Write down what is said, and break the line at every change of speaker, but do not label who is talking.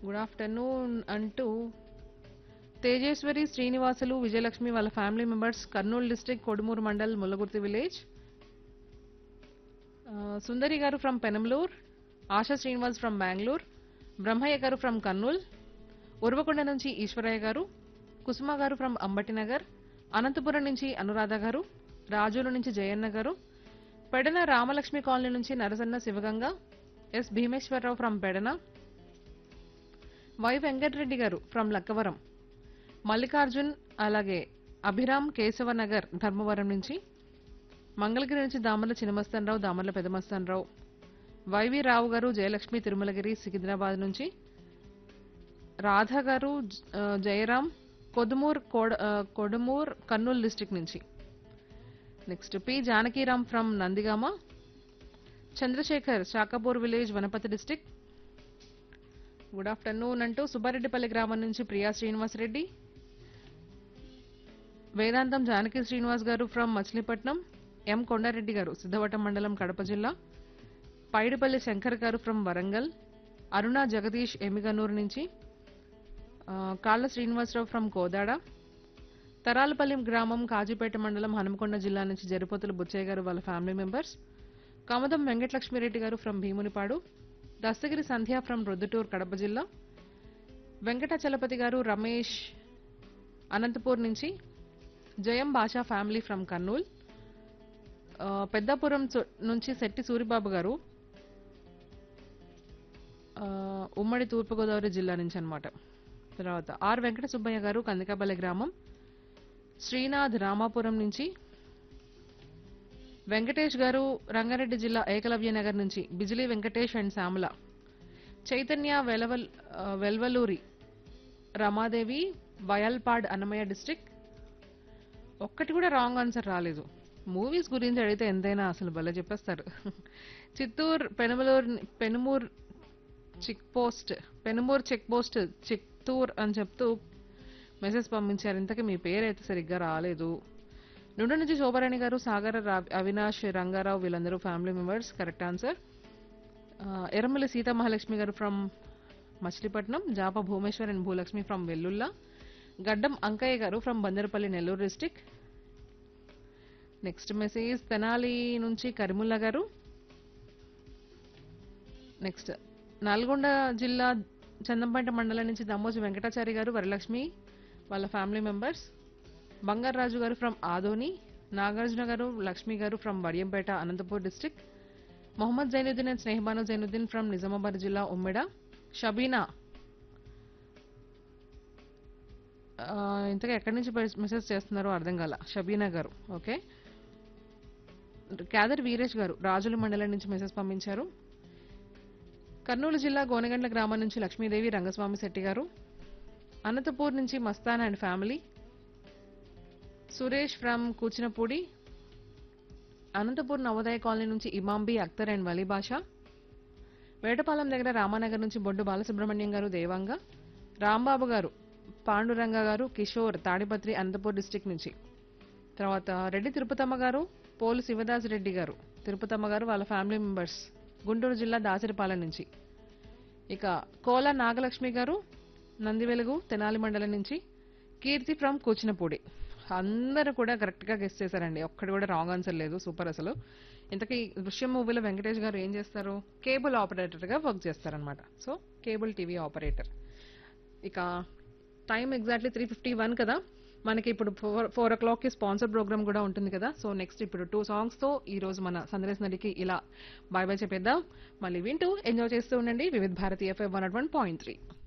good afternoon అంటూ తేజేశ్వరి శ్రీనివాసులు విజయలక్ష్మి వాళ్ళ family members Kurnool district Kodumur mandal Mullagurthi village ఆ, Sundari garu from Penamlur Asha Srinivas from Bengaluru Brahmaiah garu from Kurnool Uravakonda నుంచి ఈశ్వరయ్య గారు కుసుమ గారు ఫ్రమ్ అంబటినగర్ అనంతపురం నుంచి అనురాధ గారు రాజుల నుంచి జయన్న గారు పెడన రామలక్ష్మి కాలనీ నుంచి Narasanna Sivaganga S Bhimeswararao from Pedana Y Venkatareddy garu from Lakkavaram Mallikarjun అలాగే అభిరామ్ కేశవ నగర్ ధర్మవరం నుంచి మంగళగిరి నుంచి దామర్ల చిన్నమస్తానరావు దామర్ల పెదమస్తానరావు వైవి రావు గారు జయలక్ష్మి తిరుమలగిరి సికింద్రాబాద్ నుంచి రాధ గారు జ- ఆ, జయరాం కొదుమూర్ కోడ ఆ, కొడుమూర్ కర్నూలు డిస్ట్రిక్ట్ నుంచి next P Janakiram from Nandigama Chandrasekhar Shakapur village Wanaparthy district good afternoon అంటూ సుబ్బారెడ్డిపల్లి గ్రామం నుంచి ప్రియా శ్రీనివాస్ రెడ్డి వేదాంతం జానకి శ్రీనివాస్ గారు ఫ్రమ్ మచిలీపట్నం ఎం కొండారెడ్డి గారు సిద్ధవటం మండలం కడప జిల్లా పైడిపల్లి శంకర్ గారు ఫ్రమ్ వరంగల్ అరుణ జగదీష్ ఎమిగనూరు నుంచి ఆ, కాళ్ళ శ్రీనివాసరావు ఫ్రమ్ కోదాడ తరాలపల్లి గ్రామం కాజీపేట మండలం హనుమకొండ జిల్లా నుంచి జరిపోతుల బుచ్చయ్య గారు వాళ్ళ family members Kamadam Venkatalakshmireddy garu from Bhimunipadu Dastagiri Sandhya from Proddatur Kadapa జిల్లా వెంకటాచలపతి గారు రమేష్ అనంతపూర్ నుంచి జయం భాషా ఫ్యామిలీ ఫ్రమ్ కర్నూల్ ఆ, పెద్దాపురం సు- నుంచి శెట్టి సూరిబాబు గారు ఆ, ఉమ్మడి తూర్పుగోదావరి జిల్లా నుంచి అన్నమాట తర్వాత ఆర్ వెంకట సుబ్బయ్య గారు కందికాపల్లి గ్రామం శ్రీనాథ్ రామాపురం నుంచి వెంకటేష్ గారు రంగారెడ్డి జిల్లా ఏకలవ్య నగర్ నుంచి బిజిలీ వెంకటేష్ అండ్ శ్యామల చైతన్య వెలవల్ ఆ, వెల్వలూరి రమాదేవి వయల్పాడ్ అన్నమయ్య డిస్ట్రిక్ట్ ఒక్కటి కూడా రాంగ్ ఆన్సర్ రాలేదు మూవీస్ గురించి అడిగితే ఎంతైనా అసలు భలే చెప్పేస్తారు Chittoor Penumaluru Penumur check post Penumur check post Chittoor అని చెప్తూ మెసేజ్ పంపించారు ఇంతకీ మీ పేరు అయితే సరిగ్గా రాలేదు నుండి నుంచి శోభారాణి గారు సాగర రా- అవినాష్ రంగారావు వీళ్ళందరూ family members correct answer Erramalli Sita Mahalakshmi garu from Machilipatnam జాప Bhumeshwar and Bhulakshmi from Vellulla Gaddam Ankaiah garu from Bandarapalli Nellore district next message Tenali నుంచి కరిముల్లా గారు నెక్స్ట్ నల్గొండ జిల్లా చందంపేట మండలం నుంచి దమ్మోజు వెంకటాచారి గారు వరలక్ష్మి వాళ్ళ ఫ్యామిలీ మెంబర్స్ బంగారాజు గారు from Adoni Nagarjuna garu Lakshmi garu from Vadiyampeta Anantapur district Mohammed Zainuddin and Snehabanu Zainuddin from Nizamabad జిల్లా ఉమ్మెడ షబీనా ఆ, ఇంతగా ఎక్కడి నుంచి మెసేజ్ చేస్తున్నారో అర్థం కాల షబీనా గారు ఓకే క్యాదర్ వీరేష్ గారు రాజుల మండలం నుంచి మెసేజ్ పంపించారు కర్నూలు జిల్లా గోనగండ్ల గ్రామం నుంచి లక్ష్మీదేవి రంగస్వామి శెట్టి గారు అనంతపూర్ నుంచి Mastan and family Suresh from Kuchinapudi Anantapur Navodaya colony నుంచి ఇమాంబి అఖ్తర్ అండ్ వలీ బాషా వేటపాలెం దగ్గర రామానగర్ నుంచి బొడ్డు బాలసుబ్రహ్మణ్యం గారు దేవాంగ రాంబాబు గారు పాండురంగ గారు కిషోర్ తాడిపత్రి అనంతపూర్ డిస్టిక్ నుంచి తర్వాత రెడ్డి తిరుపతమ్మ గారు పోలు శివదాస్ రెడ్డి గారు తిరుపతమ్మ గారు వాళ్ళ ఫ్యామిలీ మెంబర్స్ గుంటూరు జిల్లా దాసరిపాలెం నుంచి ఇక కోల నాగలక్ష్మి గారు నందివెలుగు తెనాలి మండలం నుంచి కీర్తి ఫ్రమ్ కూచినపూడి అందరూ కూడా కరెక్ట్గా గెస్ట్ చేశారండి ఒక్కటి కూడా రాంగ్ ఆన్సర్ లేదు సూపర్ అసలు ఇంతకీ దృశ్యం మూవీలో వెంకటేష్ గారు ఏం చేస్తారు కేబుల్ ఆపరేటర్గా వర్క్ చేస్తారనమాట సో కేబుల్ టీవీ ఆపరేటర్ ఇక time exactly three fifty one కదా మనకి ఇప్పుడు ఫోర్ ఫోర్ ఓ క్లాక్కి స్పాన్సర్ ప్రోగ్రామ్ కూడా ఉంటుంది కదా సో నెక్స్ట్ ఇప్పుడు టూ సాంగ్స్తో ఈ రోజు మన సందేశ్ నడికి ఇలా బాయ్ బాయ్ చెప్పేద్దాం మళ్ళీ వింటూ ఎంజాయ్ చేస్తూ ఉండండి Vividh Bharati FM one one point three